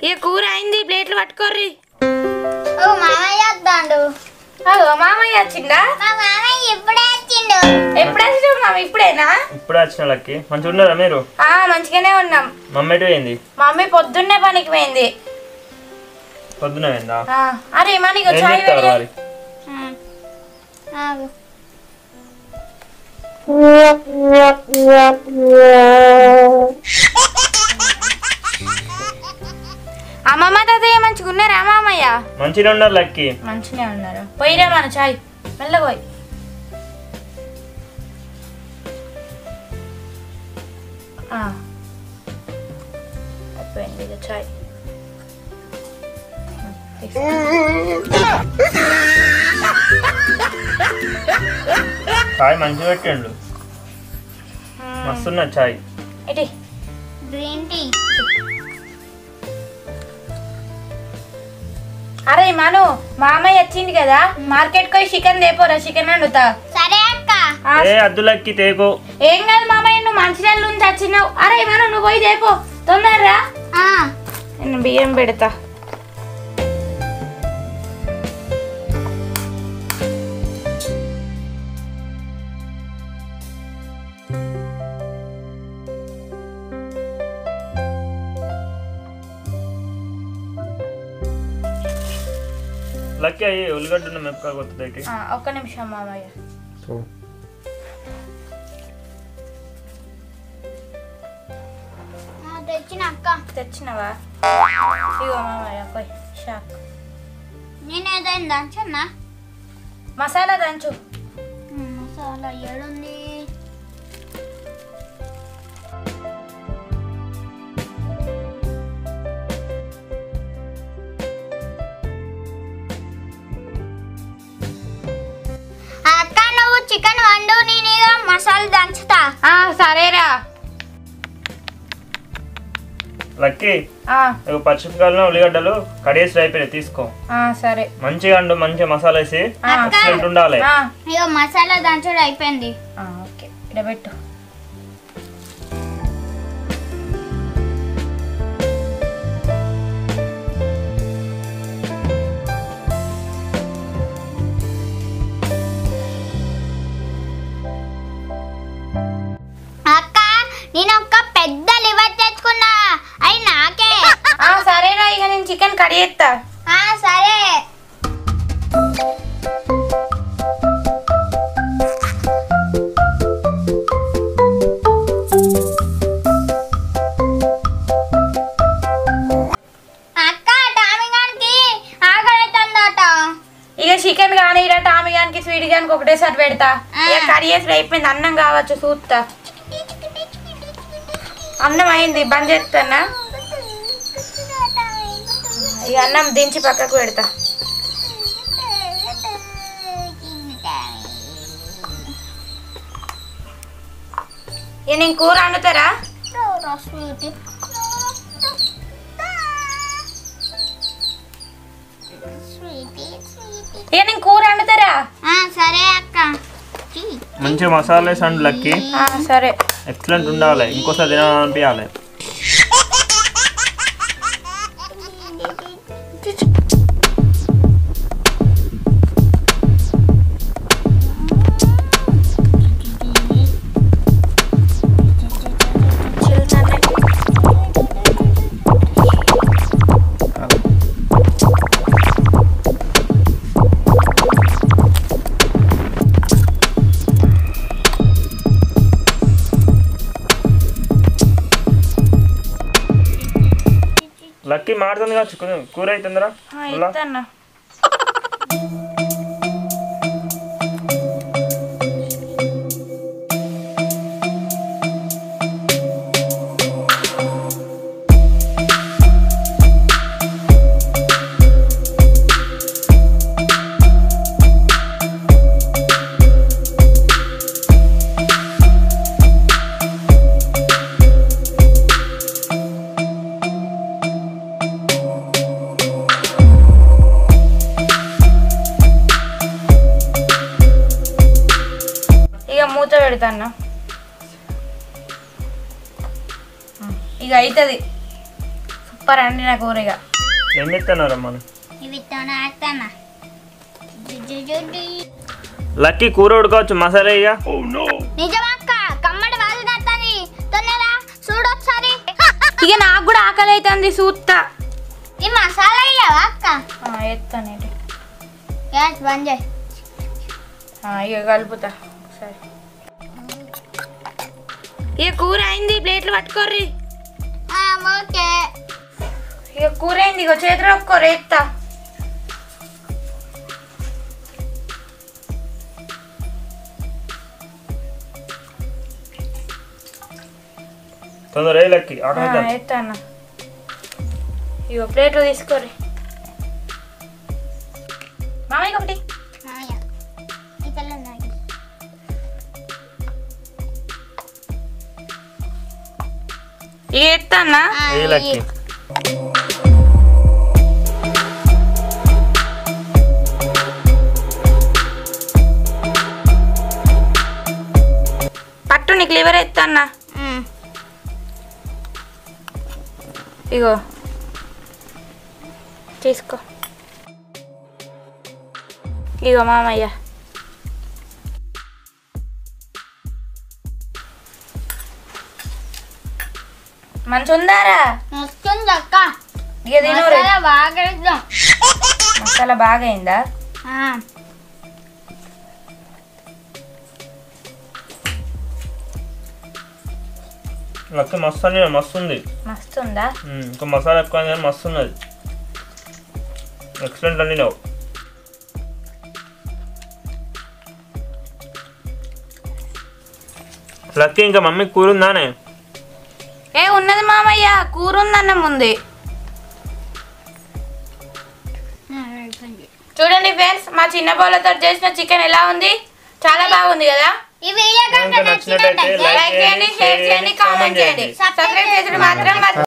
ఇక కూర అయింది ప్లేట్లు పట్టుకోర్రి ఓ మామయ్య వద్దాండు అగో మామయ్య వచ్చిందా మా మామయ్య ఇప్పుడే వచ్చిండు ఎప్పుడు వచ్చినావు మామ ఇప్పుడేనా ఇప్పుడే వచ్చిన లక్కి మంచిగా ఉన్నారా మీరు ఆ మంచిగానే ఉన్నాం మమ్మీ ఎటు పోయింది మమ్మీ పొద్దున్నే పనికి పోయింది పొద్దున పోయిందా ఆ, అరే మనకి ఏం చాయ్ చెప్తారు వేడి మరి ఆగు అమ్మమ్మ తాతయ్య మంచిగా ఉన్నారా మామయ్య మంచిగా ఉన్నారు లక్కి మంచిగా ఉన్నారు పోయిరా మన చాయ్ మెల్లగా పోయి ఆ. అయిపోయింది ఇక చాయ్ తీసుకో. చాయ్ మంచిగా పెట్టండు మస్తున్నది చాయ్ ఇటీ గ్రీన్ టీ అరే మను మామయ్య వచ్చింది కదా మార్కెట్ పోయి చికెన్ తేపోరా చికెన్ వండుతా సరే అక్క ఆ, ఏ అద్దు లక్కి తేకో ఏం కాదు మామయ్య నువ్వు మంచిర్యాల నుంచి వచ్చినావు అరే మను నువ్వు పోయి తేపో తొందరరా ఆ, నేను బియ్యం పెడతా లక్కి అయ్యి ఉల్లిగడ్డ ఉన్న మిరపకాయ కొత్తదైతే ఆ, ఒక్క నిమిషం మామయ్య ఆ, తెచ్చిన అక్క తెచ్చినవా ఇగో మామయ్య పోయి షాక్ నేను ఏదైనా దంచన్నా మసాలా దంచు మసాలా ఏడుంది అక్క నువ్వు చికెన్ వండు నేను ఇక మసాలా దంచుతా ఆ, సరేరా లక్కి ఆ, ఇక పచ్చిమిరపకాయలు ఉల్లిగడ్డలు కడిగేసి అయిపోయినాయి తీసుకో ఆ, సరే మంచిగా అండు మంచిగా మసాలా వేసి ఆ, ఎక్సలెంట్ ఉండాలి ఆ, ఇక మసాలా దంచుడు అయిపోయింది ఆ, ఓకే ఇక్కడ పెట్టు అక్క నేను ఒక పెద్ద లివర్ తెచ్చుకున్నా అయి నాకే ఆ, సరేరా ఇక నేను చికెన్ కడిగేస్తా ఆ సరే అక్క టామిగానికి ఆకలితుందట ఇక చికెన్ కానీ ఇరా టామి గానికి స్వీట్ గానికి ఒకటేసారి పెడతా ఇక కర్రీ వేసి అయిపోయింది అన్నం కావచ్చు చూస్తా అన్నం అయింది బంద్ చేస్తానా ఇక అన్నం దించి పక్కకు పెడతా ఇక నేను కూర వండుతారా స్వీట్ స్వీటీ స్వీటీ ఇక నేను కూర వండుతారా సరే అక్క చీ. మంచిగా మసాలా వేసి అండు లక్కి ఆ, సరే ఎక్సలెంట్ ఉండాలి ఇంకోసారి తినాలనిపించాలి లక్కీ మారుతుంది కావచ్చు కొంచెం కూర అవుతుందిరా ఆ, మళ్ళా? ఇస్తాను ఇక మూత పెడతాను ఇక అవుతుంది సూపర్ అండి నా కూరగా ఏం చెప్తున్నారా మనం ఇవి తోనాడతానా లక్కీ కూర ఉడకవచ్చు మసాలా ఇక నిజమక్క కమ్మడి వాళ్ళు నత్తని తొందరగా చూడొకసారి ఇక నాకు కూడా ఆకలి అవుతుంది చూస్తా ఈ మసాలా ఇయ్యవా అక్క ఎత్తానండి గ్యాస్ బంద్ చేయి ఇక కలుపుతా సరే ఇక కూర అయింది ప్లేట్లు పట్టుకోర్రి ఆ, ఓకే ఇక కూర అయింది ఇక చేతిలో ఒక్కోరు ఎత్తా తొందర ఏ లక్కీ ఆకలి అవుతుంది. ఎత్తా అన్న ఇగో ప్లేట్లు తీసుకోర్రి మామయ్య ఒకటి మామయ్య ఈ పిల్ల నాకు ఇక ఎత్తా అన్న ఆ, ఏ లక్కీ పట్టు నీకు లివర్ ఎత్తా అన్న ఉమ్. ఇగో తీసుకో ఇగో మామయ్య మంచి ఉందారా వస్తుంది అక్క ఇక తినూరు మసాలా బాగా వేద్దాం. మసాలా బాగా అయిందా ఆ, లక్కీ మస్తు అని మస్తు ఉంది మస్తు ఉందా ఉమ్, ఇంకా మసాలా ఎక్కువ అయింది కానీ మస్తు ఉన్నది ఎక్సలెంట్ అండి నువ్వు లక్కీ ఇంకా మమ్మీ కూర ఉందానే ఏ ఉన్నది మామయ్య కూర ఉందన్న ముందే ఆ, అయిపోయింది. చూడండి ఫ్రెండ్స్ మా చిన్న బౌలతో చేసిన చికెన్ ఎలా ఉంది చాలా బాగుంది కదా ఈ వీడియో కనుక ఇంకా నచ్చినట్టయితే నచ్చినట్టయితే లైక్ చేయండి షేర్ చేయండి కామెంట్ చేయండి సబ్స్క్రైబ్ చేసి మాత్రం మర్చి-